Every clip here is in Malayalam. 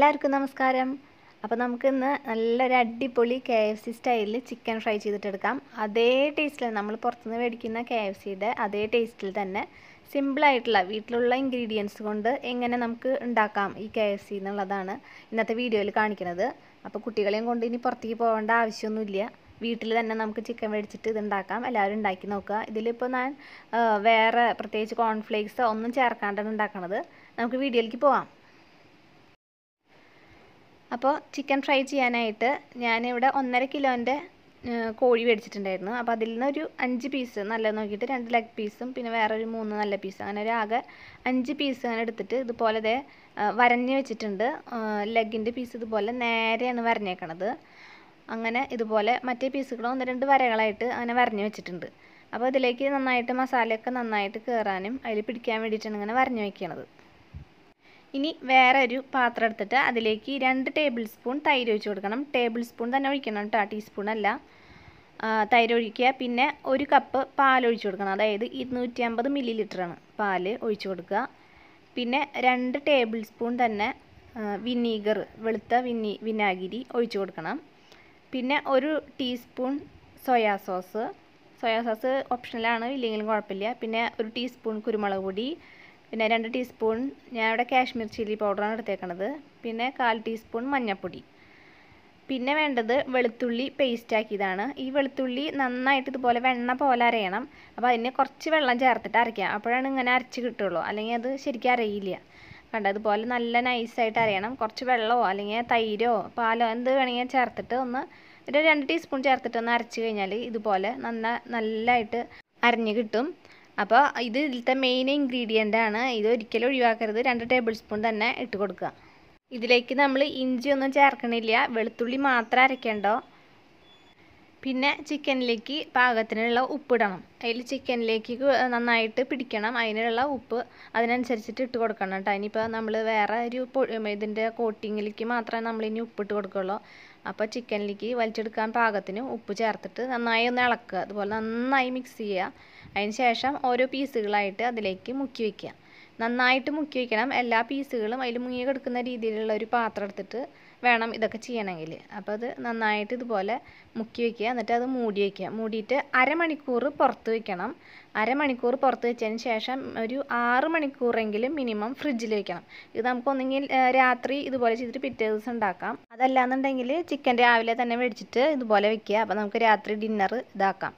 എല്ലാവർക്കും നമസ്കാരം അപ്പോൾ നമുക്ക് ഇന്ന് നല്ലൊരു അടിപൊളി കെ എഫ് സി സ്റ്റൈലിൽ ചിക്കൻ ഫ്രൈ ചെയ്തിട്ടെടുക്കാം അതേ ടേസ്റ്റിൽ നമ്മൾ പുറത്തുനിന്ന് മേടിക്കുന്ന കെ എഫ് സിയുടെ അതേ ടേസ്റ്റിൽ തന്നെ സിമ്പിളായിട്ടുള്ള വീട്ടിലുള്ള ഇൻഗ്രീഡിയൻസ് കൊണ്ട് എങ്ങനെ നമുക്ക് ഉണ്ടാക്കാം ഈ കെ എഫ് സി എന്നുള്ളതാണ് ഇന്നത്തെ വീഡിയോയിൽ കാണിക്കുന്നത് അപ്പോൾ കുട്ടികളെയും കൊണ്ട് ഇനി പുറത്തേക്ക് പോകേണ്ട ആവശ്യമൊന്നുമില്ല വീട്ടിൽ തന്നെ നമുക്ക് ചിക്കൻ മേടിച്ചിട്ട് ഇത് ഉണ്ടാക്കാം എല്ലാവരും ഉണ്ടാക്കി നോക്കുക ഇതിലിപ്പോൾ ഞാൻ ആ, വേറെ പ്രത്യേകിച്ച് കോൺഫ്ലേക്സ് ഒന്നും ചേർക്കാണ്ടാണ് ഉണ്ടാക്കണത് നമുക്ക് വീഡിയോയിലേക്ക് പോവാം അപ്പോൾ ചിക്കൻ ഫ്രൈ ചെയ്യാനായിട്ട് ഞാനിവിടെ ഒന്നര കിലോൻ്റെ കോഴി മേടിച്ചിട്ടുണ്ടായിരുന്നു അപ്പോൾ അതിൽ നിന്ന് ഒരു അഞ്ച് പീസ് നല്ലത് നോക്കിയിട്ട് രണ്ട് ലെഗ് പീസും പിന്നെ വേറെ ഒരു മൂന്ന് നല്ല പീസ് അങ്ങനെ ഒരു ആകെ അഞ്ച് പീസ് അങ്ങനെ എടുത്തിട്ട് ഇതുപോലെ ദേ ആ, വരഞ്ഞ് വെച്ചിട്ടുണ്ട് ലെഗിൻ്റെ പീസ് ഇതുപോലെ നേരെയാണ് വരഞ്ഞേക്കണത് അങ്ങനെ ഇതുപോലെ മറ്റേ പീസുകളും ഒന്ന് രണ്ട് വരകളായിട്ട് അങ്ങനെ വരഞ്ഞ് വെച്ചിട്ടുണ്ട് അപ്പോൾ ഇതിലേക്ക് നന്നായിട്ട് മസാലയൊക്കെ നന്നായിട്ട് കയറാനും അതിൽ പിടിക്കാൻ വേണ്ടിയിട്ടാണ് ഇങ്ങനെ വരഞ്ഞ് വെക്കണത് ഇനി വേറെ ഒരു പാത്രം എടുത്തിട്ട് അതിലേക്ക് രണ്ട് ടേബിൾ സ്പൂൺ തൈര് ഒഴിച്ച് കൊടുക്കണം ടേബിൾ സ്പൂൺ തന്നെ ഒഴിക്കണം കേട്ടോ ടീസ്പൂൺ അല്ല ആ, തൈര് ഒഴിക്കുക പിന്നെ ഒരു കപ്പ് പാൽ ഒഴിച്ച് കൊടുക്കണം അതായത് ഇരുന്നൂറ്റി അമ്പത് മില്ലി ലിറ്ററാണ് പാൽ ഒഴിച്ച് കൊടുക്കുക പിന്നെ രണ്ട് ടേബിൾ സ്പൂൺ തന്നെ വിനീഗർ വെളുത്ത വിനി വിനാഗിരി ഒഴിച്ച് കൊടുക്കണം പിന്നെ ഒരു teaspoon soya sauce soya sauce ഓപ്ഷണലാണ് ഇല്ലെങ്കിലും കുഴപ്പമില്ല പിന്നെ ഒരു ടീസ്പൂൺ കുരുമുളക് പൊടി പിന്നെ രണ്ട് ടീസ്പൂൺ ഞാൻ ഇവിടെ കാശ്മീർ ചില്ലി പൗഡറാണ് എടുത്തേക്കണത് പിന്നെ കാൽ ടീസ്പൂൺ മഞ്ഞൾപ്പൊടി പിന്നെ വേണ്ടത് വെളുത്തുള്ളി പേസ്റ്റ് ആക്കിയതാണ് ഈ വെളുത്തുള്ളി നന്നായിട്ട് ഇതുപോലെ വെണ്ണ പോലെ അരയണം അപ്പോൾ അതിന് കുറച്ച് വെള്ളം ചേർത്തിട്ട് അരയ്ക്കാം അപ്പോഴാണ് ഇങ്ങനെ അരച്ച് കിട്ടുള്ളൂ അല്ലെങ്കിൽ അത് ശരിക്കും അരയില്ല കണ്ട അതുപോലെ നല്ല നൈസായിട്ട് അരയണം കുറച്ച് വെള്ളമോ അല്ലെങ്കിൽ തൈരോ പാലോ എന്ത് വേണമെങ്കിൽ ചേർത്തിട്ട് ഒന്ന് ഒരു രണ്ട് ടീസ്പൂൺ ചേർത്തിട്ട് ഒന്ന് അരച്ച് കഴിഞ്ഞാൽ ഇതുപോലെ നന്ന നല്ലതായിട്ട് അരഞ്ഞ് കിട്ടും അപ്പോൾ ഇത് ഇതിലത്തെ മെയിൻ ഇൻഗ്രീഡിയൻ്റ് ആണ് ഇത് ഒരിക്കലും ഒഴിവാക്കരുത് രണ്ട് ടേബിൾ സ്പൂൺ തന്നെ ഇട്ട് കൊടുക്കുക ഇതിലേക്ക് നമ്മൾ ഇഞ്ചി ഒന്നും ചേർക്കണില്ല വെളുത്തുള്ളി മാത്രം അരയ്ക്കണ്ടോ പിന്നെ ചിക്കനിലേക്ക് പാകത്തിനുള്ള ഉപ്പിടണം അതിൽ ചിക്കനിലേക്ക് നന്നായിട്ട് പിടിക്കണം അതിനുള്ള ഉപ്പ് അതിനനുസരിച്ചിട്ട് ഇട്ട് കൊടുക്കണം കേട്ടോ ഇനിയിപ്പോൾ നമ്മൾ വേറെ ഒരു പൊ- ഇതിൻ്റെ കോട്ടിങ്ങിലേക്ക് മാത്രമേ നമ്മൾ ഇനി ഉപ്പിട്ട് കൊടുക്കുള്ളൂ അപ്പോൾ ചിക്കനിലേക്ക് വലിച്ചെടുക്കാൻ പാകത്തിന് ഉപ്പ് ചേർത്തിട്ട് നന്നായി ഒന്ന് ഇളക്കുക അതുപോലെ നന്നായി മിക്സ് ചെയ്യുക അതിന് ശേഷം ഓരോ പീസുകളായിട്ട് അതിലേക്ക് മുക്കി വയ്ക്കുക നന്നായിട്ട് മുക്കി വയ്ക്കണം എല്ലാ പീസുകളും അതിൽ മുങ്ങി കിടക്കുന്ന രീതിയിലുള്ള ഒരു പാത്രം എടുത്തിട്ട് വേണം ഇതൊക്കെ ചെയ്യണമെങ്കിൽ അപ്പോൾ അത് നന്നായിട്ട് ഇതുപോലെ മുക്കി വയ്ക്കുക എന്നിട്ട് അത് മൂടി വയ്ക്കുക മൂടിയിട്ട് അരമണിക്കൂർ പുറത്ത് വയ്ക്കണം അരമണിക്കൂർ പുറത്ത് വെച്ചതിന് ശേഷം ഒരു ആറ് മണിക്കൂറെങ്കിലും മിനിമം ഫ്രിഡ്ജിൽ വെക്കണം ഇത് നമുക്ക് ഒന്നെങ്കിൽ ആ, രാത്രി ഇതുപോലെ ചെയ്തിട്ട് പിറ്റേ ദിവസം ഉണ്ടാക്കാം അതല്ലാന്നുണ്ടെങ്കിൽ ചിക്കൻ രാവിലെ തന്നെ മേടിച്ചിട്ട് ഇതുപോലെ വെക്കുക അപ്പോൾ നമുക്ക് രാത്രി ഡിന്നർ ഇതാക്കാം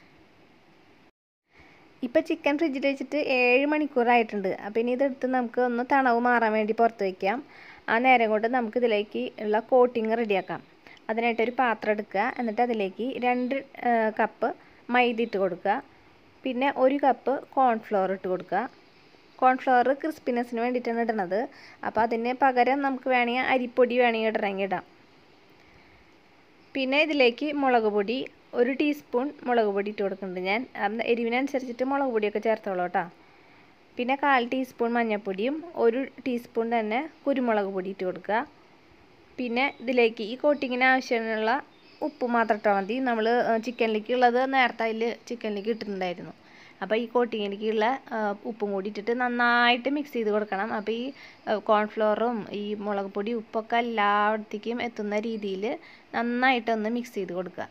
ഇപ്പം ചിക്കൻ ഫ്രിഡ്ജിൽ വെച്ചിട്ട് ഏഴ് മണിക്കൂറായിട്ടുണ്ട് അപ്പോൾ ഇനി ഇതെടുത്ത് നമുക്ക് ഒന്ന് തണവ് മാറാൻ വേണ്ടി പുറത്ത് വയ്ക്കാം ആ നേരം കൊണ്ട് നമുക്ക് ഇതിലേക്ക് ഉള്ള കോട്ടിങ് റെഡിയാക്കാം അതിനായിട്ടൊരു പാത്രം എടുക്കുക എന്നിട്ട് അതിലേക്ക് രണ്ട് ആ, കപ്പ് മൈദ ഇട്ട് കൊടുക്കുക പിന്നെ ഒരു കപ്പ് കോൺഫ്ലോർ ഇട്ട് കൊടുക്കുക കോൺഫ്ലോർ ക്രിസ്പിനെസ്സിന് വേണ്ടിയിട്ടാണ് ഇടുന്നത് അപ്പോൾ അതിന് പകരം നമുക്ക് വേണമെങ്കിൽ അരിപ്പൊടി വേണമെങ്കിൽ ഇടണമെങ്കിൽ ഇടാം പിന്നെ ഇതിലേക്ക് മുളക് പൊടി ഒരു ടീസ്പൂൺ മുളക് പൊടി ഇട്ട് കൊടുക്കുന്നുണ്ട് ഞാൻ അത് എരിവിനനുസരിച്ചിട്ട് മുളക് പൊടിയൊക്കെ ചേർത്തോളൂ കേട്ടോ പിന്നെ കാൽ ടീസ്പൂൺ മഞ്ഞൾപ്പൊടിയും ഒരു ടീസ്പൂൺ തന്നെ കുരുമുളക് പൊടി ഇട്ട് കൊടുക്കുക പിന്നെ ഇതിലേക്ക് ഈ കോട്ടിങ്ങിന് ആവശ്യമുള്ള ഉപ്പ് മാത്രം ഇട്ടാൽ മതി നമ്മൾ ചിക്കനിലേക്ക് ഉള്ളത് നേരത്തെ അതിൽ ചിക്കനിലേക്ക് ഇട്ടിട്ടുണ്ടായിരുന്നു അപ്പോൾ ഈ കോട്ടിങ്ങിലേക്കുള്ള ഉപ്പും കൂടി ഇട്ടിട്ട് നന്നായിട്ട് മിക്സ് ചെയ്ത് കൊടുക്കണം അപ്പോൾ ഈ കോൺഫ്ലോറും ഈ മുളക് പൊടി ഉപ്പൊക്കെ എല്ലായിടത്തേക്കും എത്തുന്ന രീതിയിൽ നന്നായിട്ടൊന്ന് മിക്സ് ചെയ്ത് കൊടുക്കുക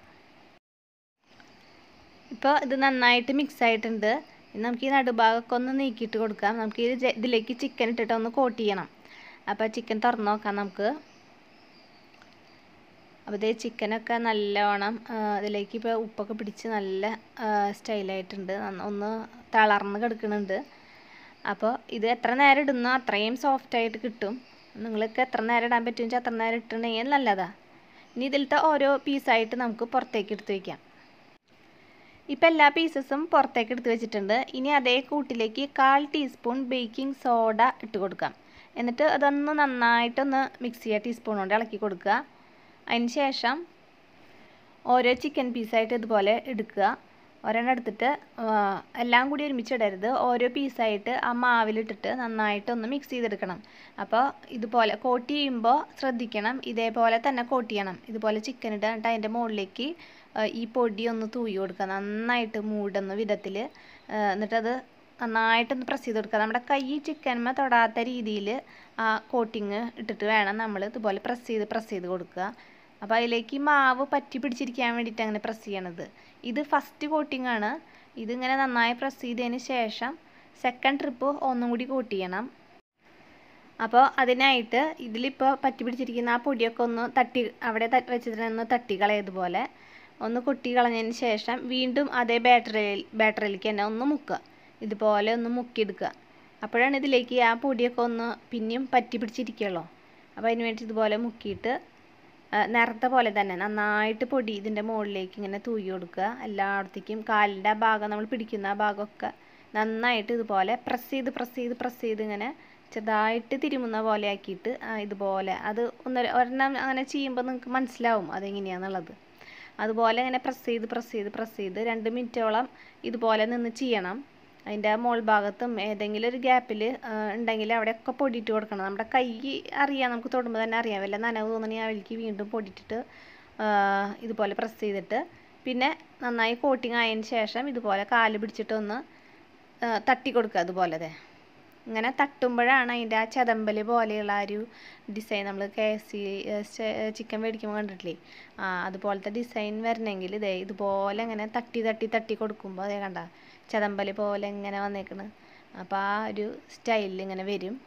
ഇപ്പോൾ ഇത് നന്നായിട്ട് മിക്സ് ആയിട്ടുണ്ട് ഇനി നമുക്ക് ഈ നടുഭാഗമൊക്കെ ഒന്ന് നീക്കിയിട്ട് കൊടുക്കാം നമുക്ക് ഈ ജ- ഇതിലേക്ക് ചിക്കൻ ഇട്ടിട്ട് ഒന്ന് കോട്ട് ചെയ്യണം അപ്പോൾ ചിക്കൻ തുറന്ന് നോക്കാം നമുക്ക് അപ്പോൾ ഇതേ ചിക്കനൊക്കെ നല്ലവണ്ണം ആ, ഇതിലേക്ക് ഇപ്പോൾ ഉപ്പൊക്കെ പിടിച്ച് നല്ല സ്റ്റൈലായിട്ടുണ്ട് ഒന്ന് തളർന്ന് കിടക്കുന്നുണ്ട് അപ്പോൾ ഇത് എത്ര നേരം ഇടുന്നോ അത്രയും സോഫ്റ്റായിട്ട് കിട്ടും നിങ്ങൾക്ക് എത്ര നേരം ഇടാൻ പറ്റുമെന്ന് വെച്ചാൽ അത്ര നേരം ഇട്ടിട്ടുണ്ടെങ്കിൽ നല്ലതാണ് ഇനി ഇതിലത്തെ ഓരോ പീസായിട്ട് നമുക്ക് പുറത്തേക്ക് എടുത്ത് വയ്ക്കാം ഇപ്പം എല്ലാ പീസസും പുറത്തേക്ക് എടുത്ത് വെച്ചിട്ടുണ്ട് ഇനി അതേ കൂട്ടിലേക്ക് കാൽ ടീസ്പൂൺ ബേക്കിംഗ് സോഡ ഇട്ട് കൊടുക്കാം എന്നിട്ട് അതൊന്ന് നന്നായിട്ടൊന്ന് മിക്സ് ചെയ്യുക ടീസ്പൂൺ കൊണ്ട് ഇളക്കി കൊടുക്കുക അതിന് ശേഷം ഓരോ ചിക്കൻ പീസായിട്ട് ഇതുപോലെ എടുക്കുക ഒരെണ്ണം എടുത്തിട്ട് ആ, എല്ലാം കൂടി ഒരുമിച്ച് ഇടരുത് ഓരോ പീസായിട്ട് ആ മാവിലിട്ടിട്ട് നന്നായിട്ടൊന്ന് മിക്സ് ചെയ്തെടുക്കണം അപ്പോൾ ഇതുപോലെ കോട്ട് ചെയ്യുമ്പോൾ ശ്രദ്ധിക്കണം ഇതേപോലെ തന്നെ കോട്ട് ചെയ്യണം ഇതുപോലെ ചിക്കൻ ഇടുക എന്നിട്ട് അതിൻ്റെ മുകളിലേക്ക് ആ, ഈ പൊടി ഒന്ന് തൂയി കൊടുക്കുക നന്നായിട്ട് മൂടുന്ന വിധത്തിൽ എന്നിട്ടത് നന്നായിട്ടൊന്ന് പ്രസ് ചെയ്ത് കൊടുക്കുക നമ്മുടെ കൈ ചിക്കന്മ തൊടാത്ത രീതിയിൽ ആ കോട്ടിങ് ഇട്ടിട്ട് വേണം നമ്മൾ ഇതുപോലെ പ്രസ് ചെയ്ത് പ്രസ് ചെയ്ത് കൊടുക്കുക അപ്പോൾ അതിലേക്ക് മാവ് പറ്റി പിടിച്ചിരിക്കാൻ വേണ്ടിയിട്ട് അങ്ങനെ പ്രസ് ചെയ്യണത് ഇത് ഫസ്റ്റ് കോട്ടിംഗ് ആണ് ഇതിങ്ങനെ നന്നായി പ്രസ് ചെയ്തതിന് ശേഷം സെക്കൻഡ് ട്രിപ്പ് ഒന്നും കൂടി കോട്ട് ചെയ്യണം അപ്പോൾ അതിനായിട്ട് ഇതിലിപ്പോൾ പറ്റി പിടിച്ചിരിക്കുന്ന ആ പൊടിയൊക്കെ ഒന്ന് തട്ടി അവിടെ വെച്ചിട്ട് ഒന്ന് തട്ടി കളയതുപോലെ ഒന്ന് കൊട്ടി കളഞ്ഞതിന് ശേഷം വീണ്ടും അതേ ബാറ്ററിയിൽ ബാറ്ററിയിലേക്ക് തന്നെ ഒന്ന് മുക്കുക ഇതുപോലെ ഒന്ന് മുക്കിയെടുക്കുക അപ്പോഴാണ് ഇതിലേക്ക് ആ പൊടിയൊക്കെ ഒന്ന് പിന്നെയും പറ്റി പിടിച്ചിരിക്കുള്ളൂ അപ്പോൾ അതിന് വേണ്ടി ഇതുപോലെ മുക്കിയിട്ട് നേരത്തെ പോലെ തന്നെ നന്നായിട്ട് പൊടി ഇതിൻ്റെ മുകളിലേക്ക് ഇങ്ങനെ തൂയി കൊടുക്കുക എല്ലായിടത്തേക്കും കാലിൻ്റെ ആ ഭാഗം നമ്മൾ പിടിക്കുന്ന ആ ഭാഗമൊക്കെ നന്നായിട്ട് ഇതുപോലെ പ്രസ് ചെയ്ത് പ്രസ് ചെയ്ത് പ്രസ് ചെയ്ത് ഇങ്ങനെ ചെറുതായിട്ട് തിരുമുന്ന പോലെ ആക്കിയിട്ട് ഇതുപോലെ അത് ഒന്ന് ഒരെണ്ണം അങ്ങനെ ചെയ്യുമ്പോൾ നിങ്ങൾക്ക് മനസ്സിലാവും അതെങ്ങനെയാണെന്നുള്ളത് അതുപോലെ ഇങ്ങനെ പ്രസ് ചെയ്ത് പ്രസ് ചെയ്ത് പ്രസ് ചെയ്ത് രണ്ട് മിനിറ്റോളം ഇതുപോലെ നിന്ന് ചെയ്യണം അതിൻ്റെ മോൾ ഭാഗത്തും ഏതെങ്കിലും ഒരു ഗ്യാപ്പിൽ ഉണ്ടെങ്കിൽ അവിടെയൊക്കെ പൊടിയിട്ട് കൊടുക്കണം നമ്മുടെ കൈ അറിയാം നമുക്ക് തൊടുമ്പോൾ തന്നെ അറിയാം വല്ല നനവ് തോന്നണമെങ്കിൽ അവർക്ക് വീണ്ടും പൊടിയിട്ടിട്ട് ഇതുപോലെ പ്രസ് ചെയ്തിട്ട് പിന്നെ നന്നായി കോട്ടിങ് ആയതിന് ശേഷം ഇതുപോലെ കാല് പിടിച്ചിട്ടൊന്ന് തട്ടി കൊടുക്കുക അതുപോലെ അതെ ഇങ്ങനെ തട്ടുമ്പോഴാണ് അതിൻ്റെ ആ ചതമ്പൽ പോലെയുള്ള ആ ഒരു ഡിസൈൻ നമ്മൾ കെ എഫ് സി ചിക്കൻ മേടിക്കുമ്പോൾ കണ്ടിട്ടില്ലേ ആ അതുപോലത്തെ ഡിസൈൻ വരണമെങ്കിൽ ഇതേ ഇതുപോലെ ഇങ്ങനെ തട്ടി തട്ടി തട്ടി കൊടുക്കുമ്പോൾ അതേ കണ്ട ചതമ്പൽ പോലെ ഇങ്ങനെ വന്നേക്കണ് അപ്പോൾ ആ ഒരു സ്റ്റൈലിൽ ഇങ്ങനെ വരും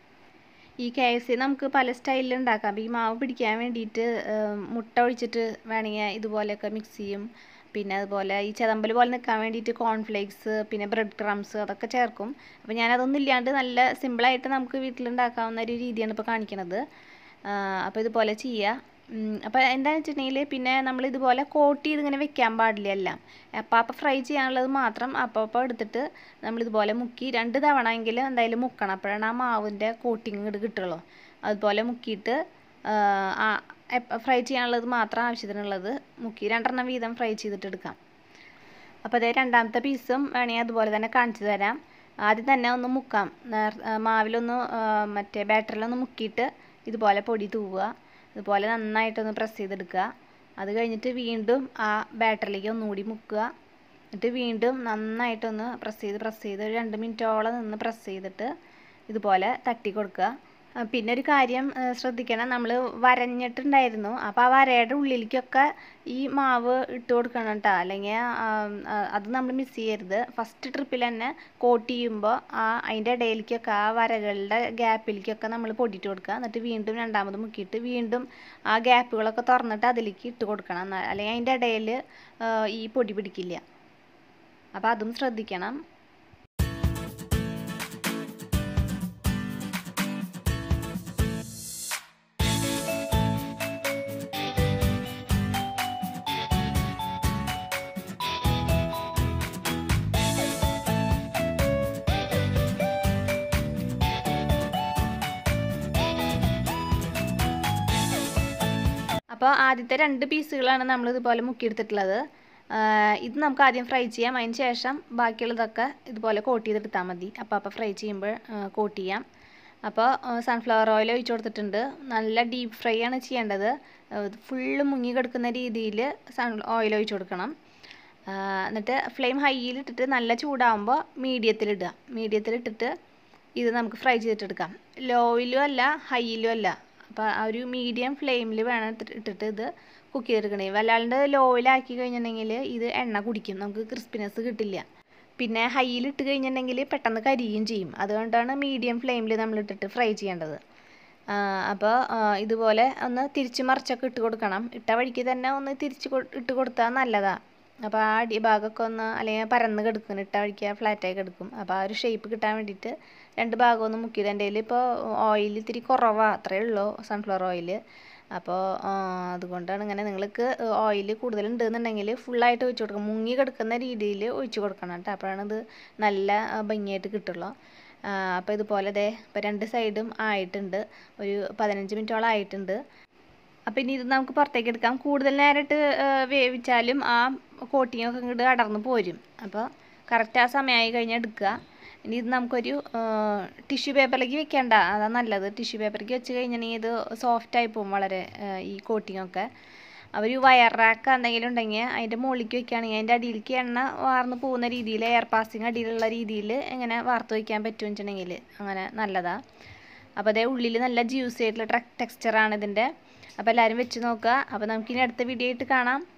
ഈ കെ എഫ് സി നമുക്ക് പല സ്റ്റൈലിൽ ഉണ്ടാക്കാം അപ്പോൾ ഈ മാവ് പിടിക്കാൻ വേണ്ടിയിട്ട് മുട്ട ഒഴിച്ചിട്ട് വേണമെങ്കിൽ ഇതുപോലെയൊക്കെ മിക്സ് ചെയ്യും പിന്നെ അതുപോലെ ഈ ചതമ്പൽ പോലെ നിൽക്കാൻ വേണ്ടിയിട്ട് കോൺഫ്ലേക്സ് പിന്നെ ബ്രെഡ് ക്രംസ് അതൊക്കെ ചേർക്കും അപ്പോൾ ഞാനതൊന്നും ഇല്ലാണ്ട് നല്ല സിമ്പിളായിട്ട് നമുക്ക് വീട്ടിലുണ്ടാക്കാവുന്ന ഒരു രീതിയാണ് ഇപ്പോൾ കാണിക്കണത് അപ്പോൾ ഇതുപോലെ ചെയ്യുക അപ്പോൾ എന്താണെന്ന് വെച്ചിട്ടുണ്ടെങ്കിൽ പിന്നെ നമ്മൾ ഇതുപോലെ കോട്ട് ചെയ്ത് ഇങ്ങനെ വെക്കാൻ പാടില്ല എല്ലാം അപ്പോൾ അപ്പോൾ ഫ്രൈ ചെയ്യാനുള്ളത് മാത്രം അപ്പോൾ അപ്പോൾ എടുത്തിട്ട് നമ്മളിതുപോലെ മുക്കി രണ്ട് തവണ എങ്കിലും എന്തായാലും മുക്കണം അപ്പോഴാണ് ആ മാവിൻ്റെ കോട്ടിങ് ഇങ്ങോട്ട് കിട്ടുള്ളൂ അതുപോലെ മുക്കിയിട്ട് ആ ഫ്രൈ ചെയ്യാനുള്ളത് മാത്രം ആവശ്യത്തിനുള്ളത് മുക്കി രണ്ടെണ്ണം വീതം ഫ്രൈ ചെയ്തിട്ട് എടുക്കാം അപ്പോൾ അതേ രണ്ടാമത്തെ പീസും വേണമെങ്കിൽ അതുപോലെ തന്നെ കാണിച്ചു തരാം ആദ്യം തന്നെ ഒന്ന് മുക്കാം മാവിലൊന്ന് മറ്റേ ബാറ്ററിലൊന്ന് മുക്കിയിട്ട് ഇതുപോലെ പൊടി തൂവുക ഇതുപോലെ നന്നായിട്ടൊന്ന് പ്രസ് ചെയ്തെടുക്കുക അത് കഴിഞ്ഞിട്ട് വീണ്ടും ആ ബാറ്ററിലേക്ക് ഒന്നുകൂടി മുക്കുക എന്നിട്ട് വീണ്ടും നന്നായിട്ടൊന്ന് പ്രസ് ചെയ്ത് പ്രസ് ചെയ്ത് ഒരു രണ്ട് മിനിറ്റോളം നിന്ന് പ്രസ് ചെയ്തിട്ട് ഇതുപോലെ തട്ടി കൊടുക്കുക പിന്നെ ഒരു കാര്യം ശ്രദ്ധിക്കണം നമ്മൾ വരഞ്ഞിട്ടുണ്ടായിരുന്നു അപ്പോൾ ആ വരയുടെ ഉള്ളിലേക്കൊക്കെ ഈ മാവ് ഇട്ട് കൊടുക്കണം കേട്ടോ അല്ലെങ്കിൽ അത് നമ്മൾ മിസ് ചെയ്യരുത് ഫസ്റ്റ് ട്രിപ്പിൽ തന്നെ കോട്ട് ചെയ്യുമ്പോൾ ആ അതിൻ്റെ ഇടയിലേക്കൊക്കെ ആ വരകളുടെ ഗ്യാപ്പിലേക്കൊക്കെ നമ്മൾ പൊടിയിട്ട് കൊടുക്കുക എന്നിട്ട് വീണ്ടും രണ്ടാമത് മുക്കിയിട്ട് വീണ്ടും ആ ഗ്യാപ്പുകളൊക്കെ തുറന്നിട്ട് അതിലേക്ക് ഇട്ട് കൊടുക്കണം അല്ലെങ്കിൽ അതിൻ്റെ ഇടയിൽ ഈ പൊടി പിടിക്കില്ല അപ്പോൾ അതും ശ്രദ്ധിക്കണം അപ്പോൾ ആദ്യത്തെ രണ്ട് പീസുകളാണ് നമ്മൾ ഇതുപോലെ മുക്കിയെടുത്തിട്ടുള്ളത് ഇത് നമുക്ക് ആദ്യം ഫ്രൈ ചെയ്യാം അതിന് ശേഷം ബാക്കിയുള്ളതൊക്കെ ഇതുപോലെ കോട്ട് ചെയ്തെടുത്താൽ മതി അപ്പോൾ അപ്പോൾ ഫ്രൈ ചെയ്യുമ്പോൾ കോട്ട് ചെയ്യാം അപ്പോൾ സൺഫ്ലവർ ഓയിൽ ഒഴിച്ചു കൊടുത്തിട്ടുണ്ട് നല്ല ഡീപ്പ് ഫ്രൈ ആണ് ചെയ്യേണ്ടത് ഫുള്ള് മുങ്ങി കിടക്കുന്ന രീതിയിൽ സൺ ഓയിൽ ഒഴിച്ചു കൊടുക്കണം എന്നിട്ട് ഫ്ലെയിം ഹൈയിലിട്ടിട്ട് നല്ല ചൂടാകുമ്പോൾ മീഡിയത്തിലിടുക മീഡിയത്തിലിട്ടിട്ട് ഇത് നമുക്ക് ഫ്രൈ ചെയ്തിട്ടെടുക്കാം ലോയിലും അല്ല ഹൈയിലും അല്ല അപ്പോൾ ആ ഒരു മീഡിയം ഫ്ലെയിമിൽ വേണം ഇട്ടിട്ട് ഇത് കുക്ക് ചെയ്തെടുക്കണേ വല്ലാണ്ട് ലോയിലാക്കി കഴിഞ്ഞിട്ടുണ്ടെങ്കിൽ ഇത് എണ്ണ കുടിക്കും നമുക്ക് ക്രിസ്പിനെസ് കിട്ടില്ല പിന്നെ ഹൈയിൽ ഇട്ട് കഴിഞ്ഞിട്ടുണ്ടെങ്കിൽ പെട്ടെന്ന് കരിയും ചെയ്യും അതുകൊണ്ടാണ് മീഡിയം ഫ്ലെയിമിൽ നമ്മൾ ഇട്ടിട്ട് ഫ്രൈ ചെയ്യേണ്ടത് അപ്പോൾ ഇതുപോലെ ഒന്ന് തിരിച്ച് മറിച്ചൊക്കെ ഇട്ട് കൊടുക്കണം ഇട്ട വഴിക്ക് തന്നെ ഒന്ന് തിരിച്ച് ഇട്ട് കൊടുത്താൽ നല്ലതാണ് അപ്പോൾ ആ അടി ഭാഗമൊക്കെ ഒന്ന് അല്ലെങ്കിൽ പരന്ന് കിടക്കും ഇട്ട വഴിക്ക് ഫ്ലാറ്റായി കിടക്കും അപ്പോൾ ആ ഒരു ഷേപ്പ് കിട്ടാൻ വേണ്ടിയിട്ട് രണ്ട് ഭാഗം ഒന്ന് മുക്കിയത് എൻ്റെ കയ്യിൽ ഇപ്പോൾ ഓയിൽ ഇത്തിരി കുറവാണ് അത്രയേ ഉള്ളൂ സൺഫ്ലവർ ഓയിൽ അപ്പോൾ അതുകൊണ്ടാണ് ഇങ്ങനെ നിങ്ങൾക്ക് ഓയിൽ കൂടുതലുണ്ടെന്നുണ്ടെങ്കിൽ ഫുള്ളായിട്ട് ഒഴിച്ച് കൊടുക്കണം മുങ്ങി കിടക്കുന്ന രീതിയിൽ ഒഴിച്ച് കൊടുക്കണം കേട്ടോ അപ്പോഴാണ് ഇത് നല്ല ഭംഗിയായിട്ട് കിട്ടുള്ളൂ അപ്പോൾ ഇതുപോലെ ദേ ഇപ്പോൾ രണ്ട് സൈഡും ആയിട്ടുണ്ട് ഒരു പതിനഞ്ച് മിനിറ്റോളം ആയിട്ടുണ്ട് അപ്പോൾ ഇനി ഇത് നമുക്ക് പുറത്തേക്ക് എടുക്കാം കൂടുതൽ നേരിട്ട് വേവിച്ചാലും ആ കോട്ടിങ് ഒക്കെ ഇങ്ങോട്ട് അടർന്ന് പോരും അപ്പോൾ കറക്റ്റ് ആ സമയമായി കഴിഞ്ഞാൽ എടുക്കുക ഇനി ഇത് നമുക്കൊരു ടിഷ്യൂ പേപ്പറിലേക്ക് വെക്കേണ്ട അതാണ് നല്ലത് ടിഷ്യൂ പേപ്പറിലേക്ക് വെച്ച് കഴിഞ്ഞിട്ടുണ്ടെങ്കിൽ ഇത് സോഫ്റ്റ് ആയി പോകും വളരെ ഈ കോട്ടിംഗ് ഒക്കെ അവർ വയർ റാക്ക് എന്തെങ്കിലും ഉണ്ടെങ്കിൽ അതിൻ്റെ മുകളിലേക്ക് വെക്കുകയാണെങ്കിൽ അതിൻ്റെ അടിയിലേക്ക് എണ്ണ വാർന്ന് പോകുന്ന രീതിയിൽ എയർ പാസിങ് അടിയിലുള്ള രീതിയിൽ എങ്ങനെ വാർത്ത് വയ്ക്കാൻ പറ്റുമെന്ന് വെച്ചിട്ടുണ്ടെങ്കിൽ അങ്ങനെ നല്ലതാണ് അപ്പോൾ അതേ ഉള്ളിൽ നല്ല ജ്യൂസി ആയിട്ടുള്ള ടെക്സ്ചറാണ് ഇതിൻ്റെ അപ്പോൾ എല്ലാവരും വെച്ച് നോക്കുക അപ്പോൾ നമുക്കിനി അടുത്ത വീഡിയോ ആയിട്ട് കാണാം